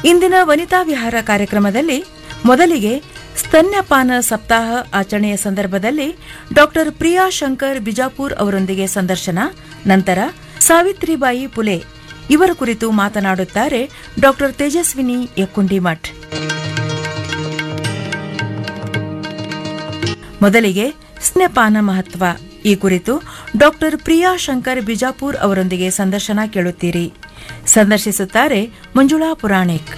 ಇಂದಿನ ವನಿತಾ ವಿಹಾರ ಕಾರ್ಯಕ್ರಮದಲ್ಲಿ ಮೊದಲಿಗೆ ಸ್ತನ್ಯಪಾನ ಸಪ್ತಾಹ ಆಚರಣೆಯ ಸಂದರ್ಭದಲ್ಲಿ ಡಾಕ್ಟರ್ ಪ್ರಿಯಾ ಶಂಕರ್ ಬಿಜಾಪುರ್ ಅವರೊಂದಿಗೆ ಸಂದರ್ಶನ ನಂತರ ಸಾವಿತ್ರಿಬಾಯಿ ಪುಲೆ ಇವರ ಕುರಿತು ಮಾತನಾಡುತ್ತಾರೆ ಡಾಕ್ಟರ್ ತೇಜಸ್ವಿನಿ ಯಕ್ಕುಂಡಿಮಠ್ ಮೊದಲಿಗೆ ಸ್ತನ್ಯಪಾನ ಮಹತ್ವ ಈ ಕುರಿತು ಡಾಕ್ಟರ್ ಪ್ರಿಯಾ ಶಂಕರ್ ಬಿಜಾಪುರ್ ಅವರೊಂದಿಗೆ ಸಂದರ್ಶನ ಕೇಳುತ್ತೀರಿ ಸಂದರ್ಶಿಸುತ್ತಾರೆ ಮಂಜುಳಾ ಪುರಾಣಿಕ್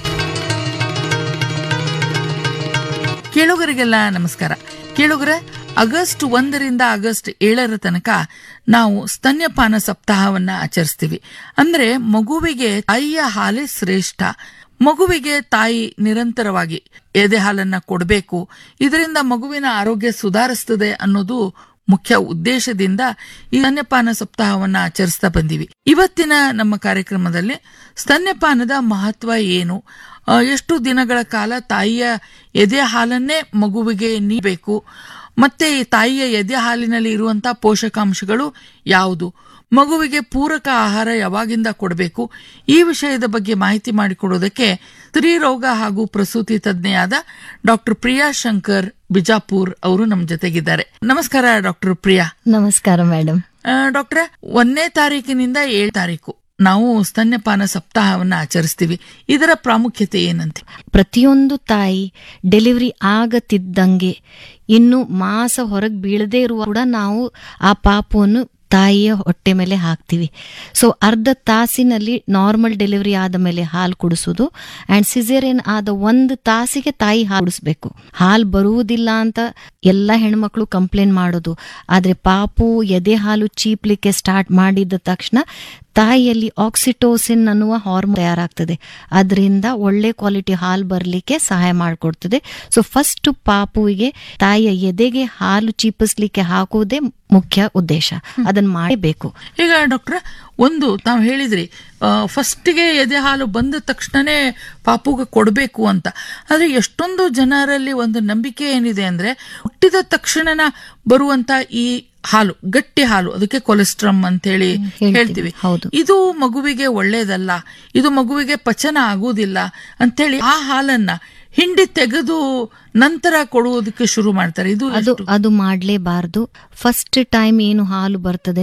ಕೇಳುಗರಿಗೆಲ್ಲ ನಮಸ್ಕಾರ ಕೇಳುಗರೆ ಆಗಸ್ಟ್ ಒಂದರಿಂದ ಆಗಸ್ಟ್ ಏಳರ ತನಕ ನಾವು ಸ್ತನ್ಯಪಾನ ಸಪ್ತಾಹವನ್ನ ಆಚರಿಸ್ತೀವಿ ಅಂದ್ರೆ ಮಗುವಿಗೆ ತಾಯಿಯ ಹಾಲೇ ಶ್ರೇಷ್ಠ ಮಗುವಿಗೆ ತಾಯಿ ನಿರಂತರವಾಗಿ ಎದೆ ಹಾಲನ್ನ ಕೊಡಬೇಕು ಇದರಿಂದ ಮಗುವಿನ ಆರೋಗ್ಯ ಸುಧಾರಿಸ್ತದೆ ಅನ್ನೋದು ಮುಖ್ಯ ಉದ್ದೇಶದಿಂದ ಈ ಸ್ತನ್ಯಪಾನ ಸಪ್ತಾಹವನ್ನ ಆಚರಿಸ್ತಾ ಬಂದೀವಿ ಇವತ್ತಿನ ನಮ್ಮ ಕಾರ್ಯಕ್ರಮದಲ್ಲಿ ಸ್ತನ್ಯಪಾನದ ಮಹತ್ವ ಏನು ಆ, ಎಷ್ಟು ದಿನಗಳ ಕಾಲ ತಾಯಿಯ ಎದೆ ಹಾಲನ್ನೇ ಮಗುವಿಗೆ ನೀಡಬೇಕು ಮತ್ತೆ ಈ ತಾಯಿಯ ಎದೆ ಹಾಲಿನಲ್ಲಿ ಇರುವಂತಹ ಪೋಷಕಾಂಶಗಳು ಯಾವುದು ಮಗುವಿಗೆ ಪೂರಕ ಆಹಾರ ಯಾವಾಗಿಂದ ಕೊಡಬೇಕು ಈ ವಿಷಯದ ಬಗ್ಗೆ ಮಾಹಿತಿ ಮಾಡಿಕೊಡೋದಕ್ಕೆ ಸ್ತ್ರೀರೋಗ ಹಾಗೂ ಪ್ರಸೂತಿ ತಜ್ಞೆಯಾದ ಡಾಕ್ಟರ್ ಪ್ರಿಯಾ ಶಂಕರ್ ಬಿಜಾಪುರ್ ಅವರು ನಮ್ಮ ಜೊತೆಗಿದ್ದಾರೆ ನಮಸ್ಕಾರ ಡಾಕ್ಟರ್ ಪ್ರಿಯಾ ನಮಸ್ಕಾರ ಮೇಡಮ್ ಆ, ಡಾಕ್ಟ್ರೆ ಒಂದನೇ ತಾರೀಕಿನಿಂದ ಏಳು ತಾರೀಕು ನಾವು ಸ್ತನ್ಯಪಾನ ಸಪ್ತಾಹವನ್ನ ಆಚರಿಸ್ತೀವಿ ಇದರ ಪ್ರಾಮುಖ್ಯತೆ ಏನಂತೆ ಪ್ರತಿಯೊಂದು ತಾಯಿ ಡೆಲಿವರಿ ಆಗತಿದ್ದಂಗೆ ಇನ್ನು ಮಾಸ ಹೊರಗೆ ಬೀಳದೇ ಇರುವ ಕೂಡ ನಾವು ಆ ಪಾಪವನ್ನು ತಾಯಿಯ ಹೊಟ್ಟೆ ಮೇಲೆ ಹಾಕ್ತೀವಿ ಸೊ ಅರ್ಧ ತಾಸಿನಲ್ಲಿ ನಾರ್ಮಲ್ ಡೆಲಿವರಿ ಆದ ಮೇಲೆ ಹಾಲು ಕುಡಿಸೋದು ಅಂಡ್ ಸಿಸೇರಿಯನ್ ಆದ ಒಂದು ತಾಸಿಗೆ ತಾಯಿ ಹಾಲು ಕುಡಿಸ್ಬೇಕು ಹಾಲು ಬರುವುದಿಲ್ಲ ಅಂತ ಎಲ್ಲ ಹೆಣ್ಮಕ್ಳು ಕಂಪ್ಲೇಂಟ್ ಮಾಡೋದು ಆದ್ರೆ ಪಾಪು ಎದೆ ಹಾಲು ಚೀಪ್ಲಿಕ್ಕೆ ಸ್ಟಾರ್ಟ್ ಮಾಡಿದ ತಕ್ಷಣ ತಾಯಿಯಲ್ಲಿ ಆಕ್ಸಿಟೋಸಿನ್ ಅನ್ನುವ ಹಾರ್ಮೋನ್ ತಯಾರಾಗ್ತದೆ ಅದರಿಂದ ಒಳ್ಳೆ ಕ್ವಾಲಿಟಿ ಹಾಲು ಬರಲಿಕ್ಕೆ ಸಹಾಯ ಮಾಡಿಕೊಡ್ತದೆ ಸೊ ಫಸ್ಟ್ ಪಾಪುವಿಗೆ ತಾಯಿಯ ಎದೆಗೆ ಹಾಲು ಚೀಪಿಸ್ಲಿಕ್ಕೆ ಹಾಕುವುದೇ ಮುಖ್ಯ ಉದ್ದೇಶ ಅದನ್ನ ಮಾಡಬೇಕು ಈಗ ಡಾಕ್ಟ್ರೆ ಒಂದು ತಾವು ಹೇಳಿದ್ರಿ ಫಸ್ಟಿಗೆ ಎದೆ ಹಾಲು ಬಂದ ತಕ್ಷಣನೇ ಪಾಪುಗೆ ಕೊಡಬೇಕು ಅಂತ ಆದ್ರೆ ಎಷ್ಟೊಂದು ಜನರಲ್ಲಿ ಒಂದು ನಂಬಿಕೆ ಏನಿದೆ ಅಂದ್ರೆ ಹುಟ್ಟಿದ ತಕ್ಷಣನ ಬರುವಂತ ಈ ಹಾಲು ಗಟ್ಟಿ ಹಾಲು ಅದಕ್ಕೆ ಕೊಲೆಸ್ಟ್ರಮ್ ಅಂತ ಹೇಳಿ ಹೇಳ್ತೀವಿ. ಹೇಳ್ತೀವಿ ಹೌದು. ಇದು ಮಗುವಿಗೆ ಒಳ್ಳೇದಲ್ಲ ಇದು ಮಗುವಿಗೆ ಪಚನ ಆಗುವುದಿಲ್ಲ ಅಂತೇಳಿ ಆ ಹಾಲನ್ನ ಹಿಂಡಿ ತೆಗೆದು ನಂತರ ಕೊಡುವುದಕ್ಕೆ ಶುರು ಮಾಡ್ತಾರೆ ಇದು ಅದು ಎಷ್ಟು? ಅದು ಮಾಡಲೇಬಾರದು ಫಸ್ಟ್ ಟೈಮ್ ಏನು ಹಾಲು ಬರ್ತದೆ